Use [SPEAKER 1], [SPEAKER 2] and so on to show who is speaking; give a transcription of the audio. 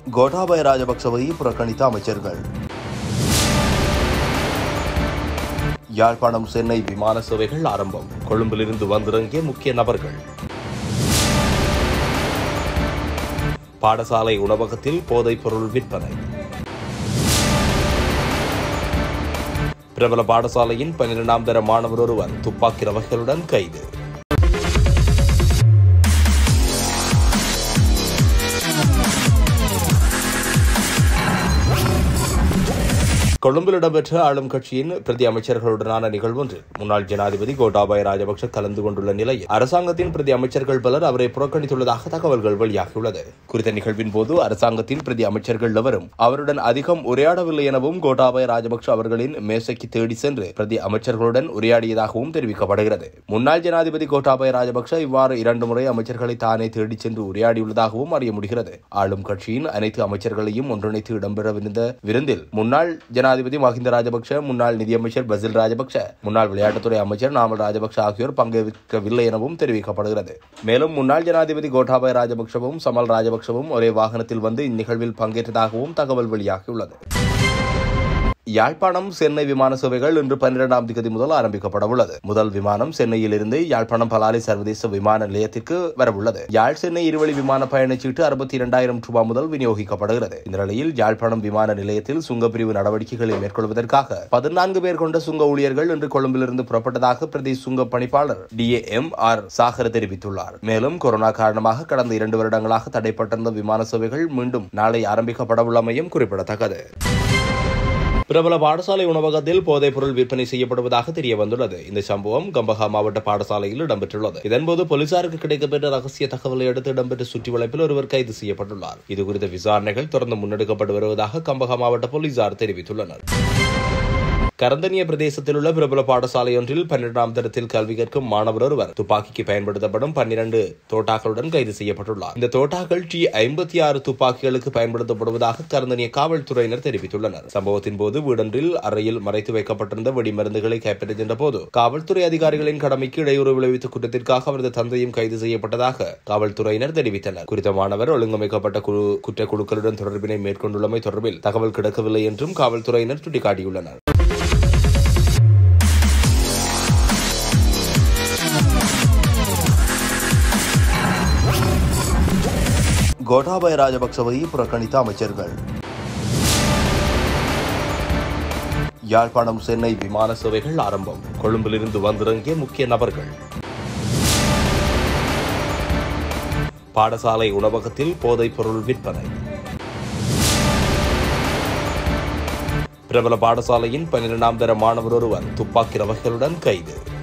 [SPEAKER 1] கோட்டாபய ராஜபக்சவை புறக்கணித்த அமைச்சர்கள் யாழ்ப்பாணம் சென்னை விமான சேவைகள் ஆரம்பம் கொழும்பிலிருந்து வந்திறங்கிய முக்கிய நபர்கள் பாடசாலை உணவகத்தில் போதைப் பொருள் விற்பனை பிரபல பாடசாலையின் பன்னிரெண்டாம் தர மாணவர் ஒருவர் துப்பாக்கி ரவைகளுடன் கைது கொழும்பில் இடம்பெற்ற ஆளும் கட்சியின் பிரதி அமைச்சர்களுடனான நிகழ்வொன்றில் முன்னாள் ஜனாதிபதி கோட்டாபாய ராஜபக்ஷ கலந்து கொண்டுள்ள நிலையில் அரசாங்கத்தின் பிரதி அமைச்சர்கள் பலர் அவரை புறக்கணித்துள்ளதாக தகவல்கள் வெளியாகியுள்ளது குறித்த நிகழ்வின் போது அரசாங்கத்தின் பிரதி அமைச்சர்கள் எவரும் அவருடன் அதிகம் உரையாடவில்லை எனவும் கோட்டாபாய ராஜபக்ஷ அவர்களின் மேசைக்கு தேடி சென்று பிரதி அமைச்சர்களுடன் உரையாடியதாகவும் தெரிவிக்கப்படுகிறது முன்னாள் ஜனாதிபதி கோட்டாபாய ராஜபக்ஷ இவ்வாறு இரண்டு முறை அமைச்சர்களை தானே தேடிச் சென்று உரையாடியுள்ளதாகவும் அறிய முடிகிறது ஆளும் கட்சியின் அனைத்து அமைச்சர்களையும் ஒன்றிணைத்து இடம்பெறவிருந்த விருந்தில் முன்னாள் ஜனாதிபதி மஹிந்த ராஜபக்ஷ முன்னாள் நிதியமைச்சர் பசில் ராஜபக்ஷ முன்னாள் விளையாட்டுத்துறை அமைச்சர் நாமல் ராஜபக்ஷ ஆகியோர் பங்கேற்கவில்லை எனவும் தெரிவிக்கப்படுகிறது மேலும் முன்னாள் ஜனாதிபதி கோட்டாபாய ராஜபக்ஷவும் சமல் ராஜபக்ஷவும் ஒரே வாகனத்தில் வந்து இந்நிகழ்வில் பங்கேற்றதாகவும் தகவல் வெளியாகியுள்ளது யாழ்ப்பாணம் சென்னை விமான சேவைகள் இன்று பன்னிரெண்டாம் தேதி முதல் ஆரம்பிக்கப்பட உள்ளது முதல் விமானம் சென்னையில் இருந்து யாழ்ப்பாணம் பலாலி சர்வதேச விமான நிலையத்திற்கு வரவுள்ளது யாழ் சென்னை இருவழி விமான பயணச்சீட்டு அறுபத்தி இரண்டாயிரம் ரூபாய் முதல் விநியோகிக்கப்படுகிறது இந்த நிலையில் யாழ்ப்பாணம் விமான நிலையத்தில் சுங்கப்பிரிவு நடவடிக்கைகளை மேற்கொள்வதற்காக பதினான்கு பேர் கொண்ட சுங்க ஊழியர்கள் இன்று கொழும்பிலிருந்து புறப்பட்டதாக பிரதேச சுங்க பணிப்பாளர் டி எம் ஆர் சாகர் தெரிவித்துள்ளார் மேலும் கொரோனா காரணமாக கடந்த இரண்டு வருடங்களாக தடைப்பட்டிருந்த விமான சேவைகள் மீண்டும் நாளை ஆரம்பிக்கப்பட உள்ளமையும் குறிப்பிடத்தக்கது பிரபல பாடசாலை உணவகத்தில் போதைப் பொருள் விற்பனை செய்யப்படுவதாக தெரிய வந்துள்ளது இந்த சம்பவம் கம்பஹா மாவட்ட பாடசாலையில் இடம்பெற்றுள்ளது இதன்போது போலீசாருக்கு கிடைக்கப்பெற்ற ரகசிய தகவலை அடுத்து இடம்பெற்ற சுற்றி வளைப்பில் ஒருவர் கைது செய்யப்பட்டுள்ளார் இது குறித்த விசாரணைகள் தொடர்ந்து முன்னெடுக்கப்பட்டு வருவதாக கம்பஹா மாவட்ட போலீசார் தெரிவித்துள்ளனர் கரந்தனிய பிரதேசத்தில் உள்ள பிரபல பாடசாலை ஒன்றில் பன்னிரண்டாம் தரத்தில் கல்வி கற்கும் மாணவர் ஒருவர் துப்பாக்கிக்கு பயன்படுத்தப்படும் பன்னிரண்டு தோட்டாக்களுடன் கைது செய்யப்பட்டுள்ளார் இந்த தோட்டாக்கள் டி ஐம்பத்தி ஆறு துப்பாக்கிகளுக்கு பயன்படுத்தப்படுவதாக கரந்தனிய காவல்துறையினர் தெரிவித்துள்ளனர் சம்பவத்தின் போது வீடொன்றில் அறையில் மறைத்து வைக்கப்பட்டிருந்த வெடிமருந்துகளை கைப்பற்ற சென்ற போது காவல்துறை அதிகாரிகளின் கடமைக்கு இடையூறு விளைவித்த குற்றத்திற்காக அவரது தந்தையும் கைது செய்யப்பட்டதாக காவல்துறையினர் தெரிவித்தனர் குறித்த மாணவர் ஒழுங்கமைக்கப்பட்ட குழு குற்றக்குழுக்களுடன் தொடர்பினை மேற்கொண்டுள்ளமை தொடர்பில் தகவல் கிடைக்கவில்லை என்றும் காவல்துறையினர் சுட்டிக்காட்டியுள்ளனர் கோட்டாபய ராஜபக்சவை புறக்கணித்த அமைச்சர்கள் யாழ்ப்பாணம் சென்னை விமான சேவைகள் ஆரம்பம் கொழும்பிலிருந்து வந்திறங்கிய முக்கிய நபர்கள் பாடசாலை உணவகத்தில் போதைப் பொருள் விற்பனை பிரபல பாடசாலையின் பன்னிரெண்டாம் தர மாணவர் ஒருவர் துப்பாக்கி ரவைகளுடன் கைது